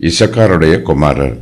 இசக்காருடைய குமாரர்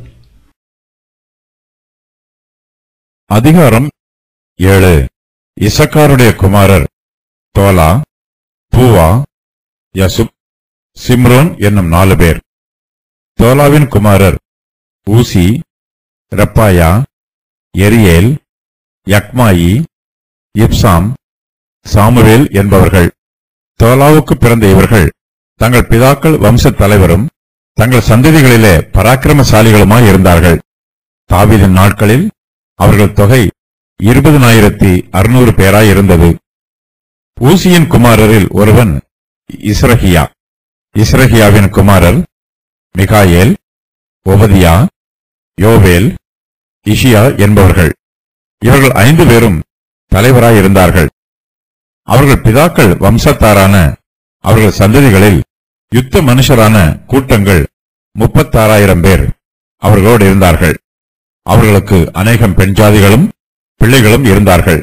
அதிகாரம் ஏழு இசக்காருடைய குமாரர் தோலா பூவா யசுப் சிம்ரோன் என்னும் நாலு பேர் தோலாவின் குமாரர் ஊசி ரெப்பாயா எரியேல் யக்மாயி இப்சாம் சாமுவேல் என்பவர்கள் தோலாவுக்கு பிறந்த இவர்கள் தங்கள் பிதாக்கள் வம்சத் தலைவரும் தங்கள் சந்ததிகளிலே பராக்கிரமசாலிகளுமாய் இருந்தார்கள் தாவீதின் நாட்களில் அவர்கள் தொகை இருபதனாயிரத்தி அறுநூறு பேராய் இருந்தது ஊசியின் குமாரரில் ஒருவன் இஸ்ரஹியா இஸ்ரஹியாவின் குமாரர் மிகாயேல் ஒபதியா யோவேல் இஷியா என்பவர்கள் இவர்கள் ஐந்து பேரும் தலைவராய் இருந்தார்கள் அவர்கள் பிதாக்கள் வம்சத்தாரான அவர்கள் சந்ததிகளில் யுத்த மனுஷரான கூட்டங்கள் முப்பத்தாறாயிரம் பேர் அவர்களோடு இருந்தார்கள் அவர்களுக்கு அநேகம் பெண் ஜாதிகளும் பிள்ளைகளும் இருந்தார்கள்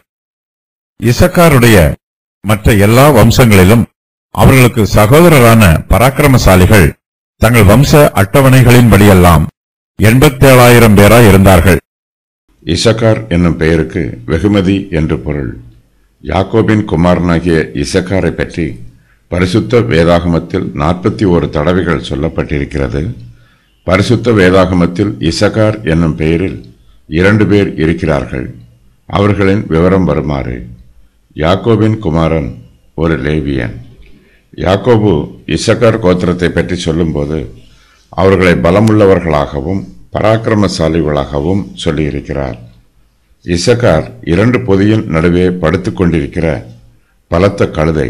இசக்காருடைய மற்ற எல்லா வம்சங்களிலும் அவர்களுக்கு சகோதரரான பராக்கிரமசாலிகள் தங்கள் வம்ச அட்டவணைகளின்படியெல்லாம் எண்பத்தேழாயிரம் பேராய் இருந்தார்கள் இசக்கார் என்னும் பெயருக்கு வெகுமதி என்று பொருள் யாக்கோபின் குமாரனாகிய இசக்காரை பற்றி பரிசுத்த வேதாகமத்தில் நாற்பத்தி ஒரு தடவைகள் சொல்லப்பட்டிருக்கிறது பரிசுத்த வேதாகமத்தில் இசக்கார் என்னும் பெயரில் இரண்டு பேர் இருக்கிறார்கள் அவர்களின் விவரம் வருமாறு யாக்கோபின் குமாரன் ஒரு லேவியன் யாக்கோபு இசக்கார் கோத்திரத்தை பற்றி சொல்லும்போது அவர்களை பலமுள்ளவர்களாகவும் பராக்கிரமசாலிகளாகவும் சொல்லியிருக்கிறார் இசக்கார் இரண்டு பொதியின் நடுவே படுத்துக் கொண்டிருக்கிற பலத்த கழுதை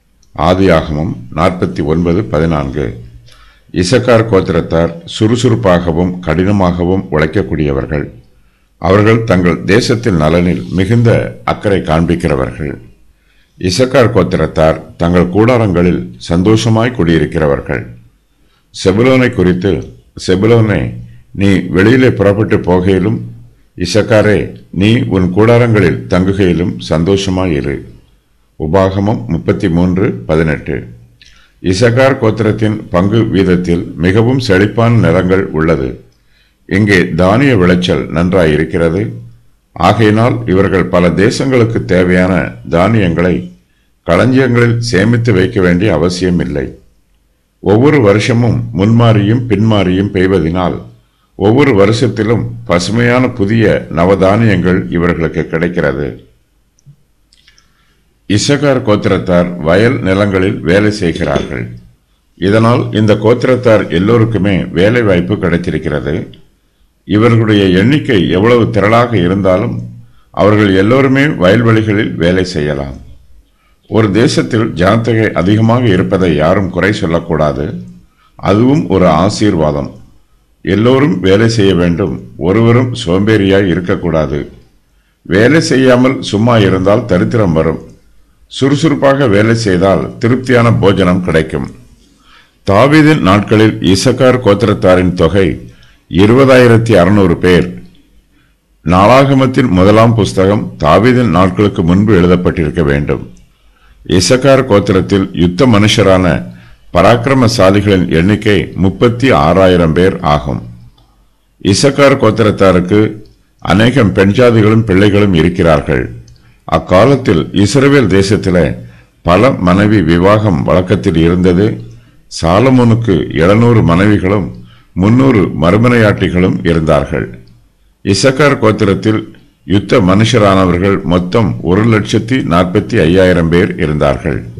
ஆதியாகமம் நாற்பத்தி ஒன்பது பதினான்கு இசக்கார் கோத்திரத்தார் சுறுசுறுப்பாகவும் கடினமாகவும் உழைக்கக்கூடியவர்கள் அவர்கள் தங்கள் தேசத்தின் நலனில் மிகுந்த அக்கறை காண்பிக்கிறவர்கள் இசக்கார் கோத்திரத்தார் தங்கள் கூடாரங்களில் சந்தோஷமாய் குடியிருக்கிறவர்கள் செபுலோனை குறித்து செபுலோனே நீ வெளியிலே புறப்பட்டு போகையிலும் இசக்காரே நீ உன் கூடாரங்களில் தங்குகையிலும் சந்தோஷமாயிரு உபாகமம் முப்பத்தி மூன்று பதினெட்டு இசகார் கோத்திரத்தின் பங்கு வீதத்தில் மிகவும் செழிப்பான நிலங்கள் உள்ளது இங்கே தானிய விளைச்சல் நன்றாயிருக்கிறது ஆகையினால் இவர்கள் பல தேசங்களுக்கு தேவையான தானியங்களை களஞ்சியங்களில் சேமித்து வைக்க வேண்டிய அவசியமில்லை ஒவ்வொரு வருஷமும் முன்மாறியும் பின்மாறியும் பெய்வதினால் ஒவ்வொரு வருஷத்திலும் பசுமையான புதிய நவதானியங்கள் இவர்களுக்கு கிடைக்கிறது இசகார் கோத்திரத்தார் வயல் நிலங்களில் வேலை செய்கிறார்கள் இதனால் இந்த கோத்திரத்தார் எல்லோருக்குமே வேலை வாய்ப்பு கிடைத்திருக்கிறது இவர்களுடைய எண்ணிக்கை எவ்வளவு திரளாக இருந்தாலும் அவர்கள் எல்லோருமே வயல்வெளிகளில் வேலை செய்யலாம் ஒரு தேசத்தில் ஜனத்தொகை அதிகமாக இருப்பதை யாரும் குறை சொல்லக்கூடாது அதுவும் ஒரு ஆசீர்வாதம் எல்லோரும் வேலை செய்ய வேண்டும் ஒருவரும் சோம்பேறியாய் இருக்கக்கூடாது வேலை செய்யாமல் சும்மா இருந்தால் தரித்திரம் வரும் சுறுசுறுப்பாக வேலை செய்தால் திருப்தியான போஜனம் கிடைக்கும் தாவீதின் நாட்களில் இசக்கார் கோத்திரத்தாரின் தொகை இருபதாயிரத்தி அறுநூறு பேர் நாளாகமத்தின் முதலாம் புஸ்தகம் தாவீதின் நாட்களுக்கு முன்பு எழுதப்பட்டிருக்க வேண்டும் இசக்கார் கோத்திரத்தில் யுத்த மனுஷரான பராக்கிரமசாலிகளின் எண்ணிக்கை முப்பத்தி ஆறாயிரம் பேர் ஆகும் இசக்கார் கோத்திரத்தாருக்கு அநேகம் பெண் ஜாதிகளும் பிள்ளைகளும் இருக்கிறார்கள் அக்காலத்தில் இஸ்ரவேல் தேசத்திலே பல மனைவி விவாகம் வழக்கத்தில் இருந்தது சாலமோனுக்கு எழுநூறு மனைவிகளும் முன்னூறு மறுமனையாட்டிகளும் இருந்தார்கள் இசக்கார் கோத்திரத்தில் யுத்த மனுஷரானவர்கள் மொத்தம் ஒரு லட்சத்தி நாற்பத்தி ஐயாயிரம் பேர் இருந்தார்கள்